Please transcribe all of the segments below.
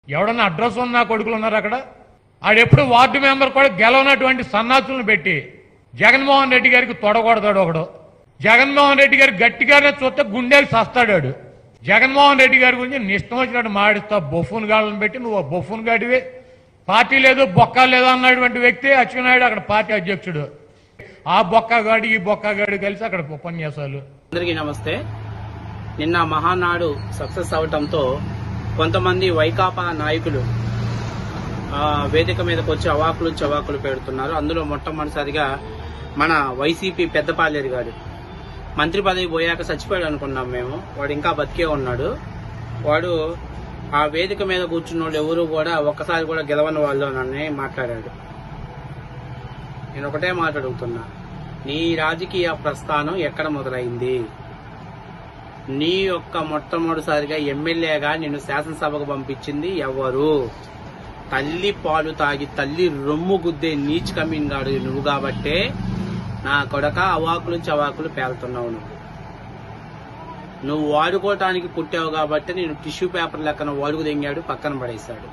ఎవడన్నా అడ్రస్ ఉన్న కొడుకులు ఉన్నారు అక్కడ ఆడెప్పుడు వార్డు మెంబర్ కూడా గెలవనటువంటి సన్నాసులను పెట్టి జగన్మోహన్ రెడ్డి గారికి తొడగొడతాడు ఒకడు జగన్మోహన్ రెడ్డి గారు గట్టిగానే చూస్తే గుండెలు సస్తాడు వాడు. జగన్మోహన్ రెడ్డి గారి గురించి నీ ఇష్టం వచ్చినట్టు మాడిస్తా బొఫ్ఫున్ గాళ్ళని పెట్టి నువ్వు బొఫ్ఫున్ గాడివి పార్టీ లేదు బొక్క లేదు అన్నటువంటి వ్యక్తి అచ్చెన్నాయుడు అక్కడ పార్టీ అధ్యక్షుడు ఆ బొక్కగాడు ఈ బొక్కగాడు కలిసి అక్కడ ఉపన్యాసాలు అందరికీ నమస్తే నిన్న మహానాడు సక్సెస్ అవటంతో కొంతమంది వైకాపా నాయకులు ఆ, వేదిక మీదకి వచ్చి అవాకులు చవాకులు పెడుతున్నారు అందులో మొట్టమొదటిసారిగా మన వైసీపీ పెద్దపాలేరు గారు మంత్రి పదవి పోయాక చచ్చిపోయాడు అనుకున్నాం మేము వాడు ఇంకా బతికే ఉన్నాడు వాడు ఆ వేదిక మీద కూర్చున్న వాళ్ళు ఎవరు కూడా ఒక్కసారి కూడా గెలవని వాళ్ళు అని మాట్లాడాడు నేను ఒకటే మాట అడుగుతున్నా నీ రాజకీయ ప్రస్థానం ఎక్కడ మొదలైంది నీ యొక్క మొట్టమొదటిసారిగా ఎమ్మెల్యేగా నిన్ను శాసనసభకు పంపించింది ఎవరు తల్లి పాలు తాగి తల్లి రొమ్ము గుద్దే నీచ్ కమీన్ గాడు నువ్వు కాబట్టే నా కొడక అవాకులు చవాకులు పేలుతున్నావు నువ్వు నువ్వు వాడుకోవటానికి పుట్టావు కాబట్టి నేను టిష్యూ పేపర్ లెక్కన వాడుకు దెంగాడు పక్కన పడేశాడు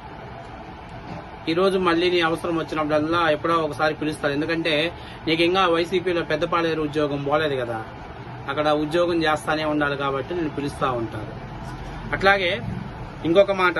ఈ రోజు మళ్ళీ నీ అవసరం వచ్చినప్పుడల్లా ఎప్పుడో ఒకసారి పిలుస్తారు ఎందుకంటే నీకు ఇంకా వైసీపీలో పెద్దపాలేరు ఉద్యోగం పోలేదు కదా అక్కడ ఉద్యోగం చేస్తానే ఉండాలి కాబట్టి నేను పిలుస్తా ఉంటాను అట్లాగే ఇంకొక మాట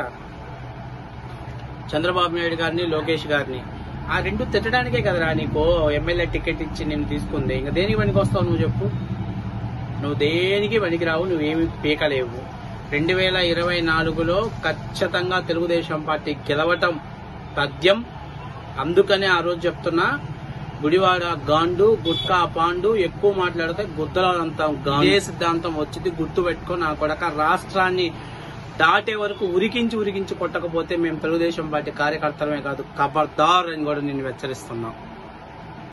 చంద్రబాబు నాయుడు గారిని లోకేష్ గారిని ఆ రెండు తిట్టడానికే కదరా నీకు ఎమ్మెల్యే టికెట్ ఇచ్చి నేను తీసుకుంది ఇంకా దేనికి పనికి వస్తావు నువ్వు చెప్పు నువ్వు దేనికి పనికిరావు నువ్వేమి పీకలేవు రెండు వేల ఇరవై నాలుగులో ఖచ్చితంగా తెలుగుదేశం పార్టీ గెలవటం తథ్యం అందుకనే ఆ రోజు చెప్తున్నా గుడివాడ గాండు గుట్కా పాండు ఎక్కువ మాట్లాడితే గుద్దలంతా ఇదే సిద్ధాంతం వచ్చింది గుర్తు పెట్టుకో నా కొడక రాష్ట్రాన్ని దాటే వరకు ఉరికించి ఉరికించి కొట్టకపోతే మేము తెలుగుదేశం పార్టీ కార్యకర్తలమే కాదు ఖబర్దార్ అని కూడా నేను హెచ్చరిస్తున్నాం